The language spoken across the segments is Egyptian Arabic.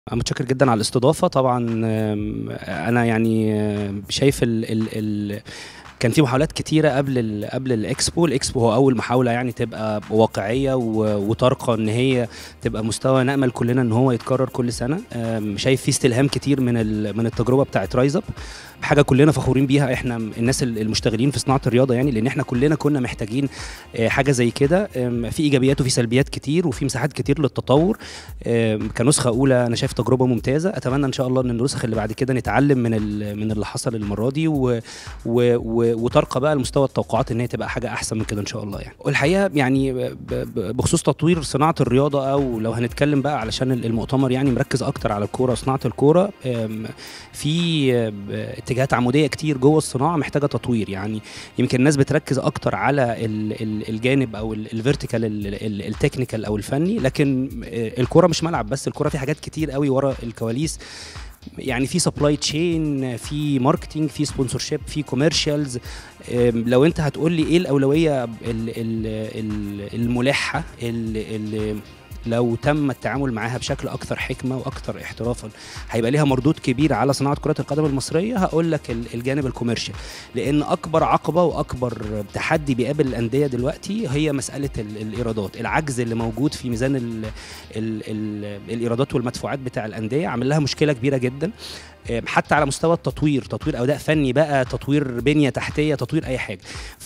أنا متشكر جدًا على الاستضافة، طبعًا آمم، أنا يعني شايف ال ال ال كان في محاولات كتيرة قبل ال قبل الإكسبو، الإكسبو هو أول محاولة يعني تبقى واقعية و وترقى إن هي تبقى مستوى نأمل كلنا إن هو يتكرر كل سنة، آمم، شايف في استلهام كتير من ال من التجربة بتاعة رايز أب، حاجة كلنا فخورين بيها إحنا الناس ال المشتغلين في صناعة الرياضة يعني، لإن إحنا كلنا كنا محتاجين آآ، حاجة زي كده، آمم، في إيجابيات وفي سلبيات كتير وفي مساحات كتير للتطور، آمم، كنسخة أولى أنا شايف تجربة ممتازة، أتمنى إن شاء الله إن النسخ اللي بعد كده نتعلم من ال من اللي حصل المرة دي و و و وترقى بقى لمستوى التوقعات إن هي تبقى حاجة أحسن من كده إن شاء الله يعني. والحقيقة يعني ب ب بخصوص تطوير صناعة الرياضة أو لو هنتكلم بقى علشان ال المؤتمر يعني مركز أكتر على الكورة وصناعة الكورة، آمم، في ب اتجاهات عمودية كتير جوه الصناعة محتاجة تطوير، يعني يمكن الناس بتركز أكتر على ال ال الجانب أو ال الvertical ال ال الtechnical أو الفني، لكن آآ، الكورة مش ملعب بس، الكورة في حاجات كتير أوي ورا الكواليس، يعني في supply chain في marketing في sponsorship في commercials آمم، لو أنت هتقول لي إيه الأولوية ال ال ال الملحة ال ال لو تم التعامل معاها بشكل أكثر حكمة وأكثر احترافًا، هيبقى ليها مردود كبير على صناعة كرة القدم المصرية، هاقول لك ال الجانب الcommercial لإن أكبر عقبة وأكبر تحدي بيقابل الأندية دلوقتي هي مسألة ال الإيرادات، العجز اللي موجود في ميزان ال ال ال الإيرادات والمدفوعات بتاع الأندية عامل لها مشكلة كبيرة جدًا، آمم، حتى على مستوى التطوير، تطوير أداء فني بقى، تطوير بنية تحتية، تطوير أي حاجة،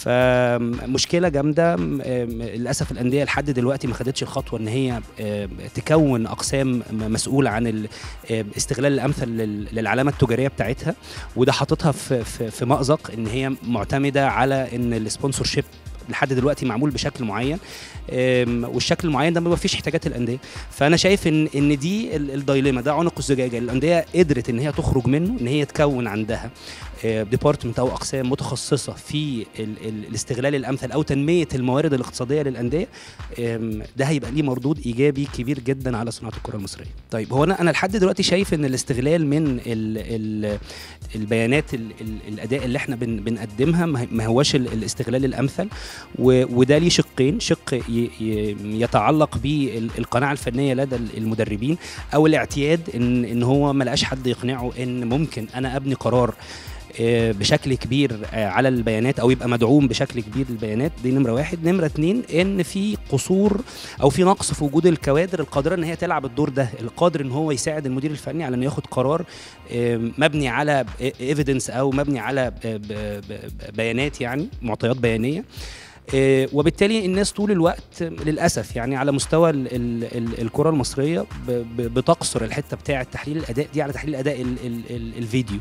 فمشكلة جامدة آمم، للأسف الأندية لحد دلوقتي ما خدتش الخطوة إن هي آآ، تكوّن أقسام م مسؤولة عن ال آآ، الاستغلال الأمثل لل للعلامة التجارية بتاعتها، وده حاططها في في في مأزق إن هي معتمدة على إن الsponsorship لحد دلوقتي معمول بشكل معين، آمم، والشكل المعين ده ما بيوفيش احتياجات الأندية، فأنا شايف إن إن دي ال الدايليما ده عنق الزجاجة، الأندية قدرت إن هي تخرج منه، إن هي تكوّن عندها آآ، department أو أقسام متخصصة في ال ال الاستغلال الأمثل أو تنمية الموارد الاقتصادية للأندية، آمم، ده هيبقى ليه مردود إيجابي كبير جدًا على صناعة الكرة المصرية. طيب هو أنا أنا لحد دلوقتي شايف إن الاستغلال من ال ال البيانات ال ال الأداء اللي إحنا بن بنقدمها ما ما هواش ال الاستغلال الأمثل، و وده ليه شقين، شق ي ي يتعلق بال القناعة الفنية لدى ال المدربين أو الاعتياد إن إن هو ما لقاش حد يقنعه إن ممكن أنا أبني قرار آآ، بشكل كبير آآ، على البيانات أو يبقى مدعوم بشكل كبير للبيانات، دي نمرة 1، نمرة 2 إن في قصور أو في نقص في وجود الكوادر القادرة إن هي تلعب الدور ده، القادر إن هو يساعد المدير الفني على إنه ياخد قرار آمم، مبني على e evidence أو مبني على ب ب ب بيانات يعني، معطيات بيانية، آآ، وبالتالي الناس طول الوقت للأسف يعني على مستوى ال ال ال الكرة المصرية ب ب بتقصر الحتة بتاعة تحليل الأداء دي على تحليل أداء ال ال ال الفيديو،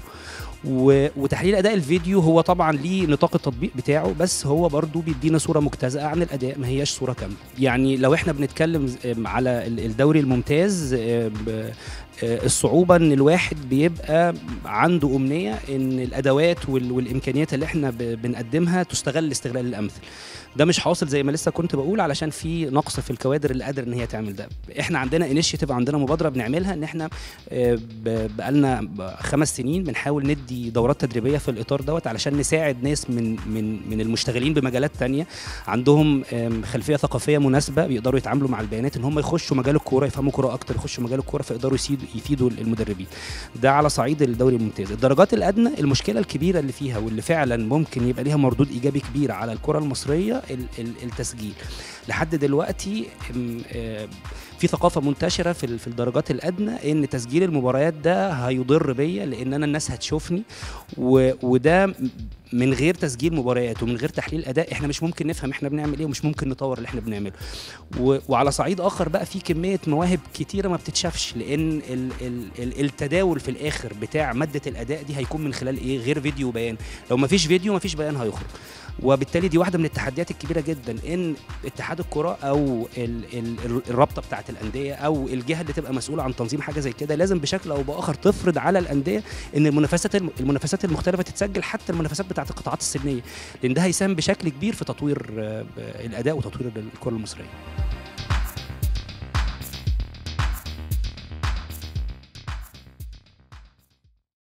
و وتحليل أداء الفيديو هو طبعًا ليه نطاق التطبيق بتاعه، بس هو برضه بيدينا صورة مجتزأة عن الأداء ما هياش صورة كاملة، يعني لو إحنا بنتكلم ز آمم، على ال الدوري الممتاز آآ، ب آآ، الصعوبة إن الواحد بيبقى عنده أمنية إن الأدوات وال والإمكانيات اللي إحنا ب بنقدمها تُستغل الاستغلال الأمثل، ده مش حاصل زي ما لسه كنت باقول علشان في نقص في الكوادر اللي قادرة إن هي تعمل ده، إحنا عندنا initiative عندنا مبادرة بنعملها إن إحنا آآ، ب بقى لنا ب 5 سنين بنحاول ندّي دورات تدريبية في الإطار دوّة علشان نساعد ناس من من من المشتغلين بمجالات تانية عندهم آمم، خلفية ثقافية مناسبة بيقدروا يتعاملوا مع البيانات، إن هم يخشوا مجال الكورة يفهموا كورة أكتر، يخشوا مجال الكورة فيقدروا يسيدوا يفيدوا المدربين، ده على صعيد الدوري الممتاز. الدرجات الأدنى المشكلة الكبيرة اللي فيها واللي فعلًا ممكن يبقى ليها مردود إيجابي كبير على الكرة المصرية ال ال التسجيل، لحد دلوقتي آمم، آآ، في ثقافة منتشرة في ال في الدرجات الأدنى إن تسجيل المباريات ده هيضر بيّا لإن أنا الناس هتشوفني، و وده م من غير تسجيل مباريات ومن غير تحليل أداء إحنا مش ممكن نفهم إحنا بنعمل إيه ومش ممكن نطوّر اللي إحنا بنعمله، و وعلى صعيد آخر بقى في كمية مواهب كتيرة ما بتتشافش، لإن ال ال ال التداول في الآخر بتاع مادة الأداء دي هيكون من خلال إيه، غير فيديو وبيان، لو ما فيش فيديو ما فيش بيان هيخرج، وبالتالي دي واحدة من التحديات الكبيرة جدًا إن اتحاد الكرة أو ال ال ال الرابطة بتاعة الأندية أو الجهة اللي تبقى مسؤولة عن تنظيم حاجة زي كده لازم بشكل أو بآخر تفرض على الأندية إن المنافسات الم المنافسات المختلفة تتسجل حتى المنافسات بتاعة القطاعات السنية، لإن ده هيساهم بشكل كبير في تطوير ب الأداء وتطوير الكرة المصرية.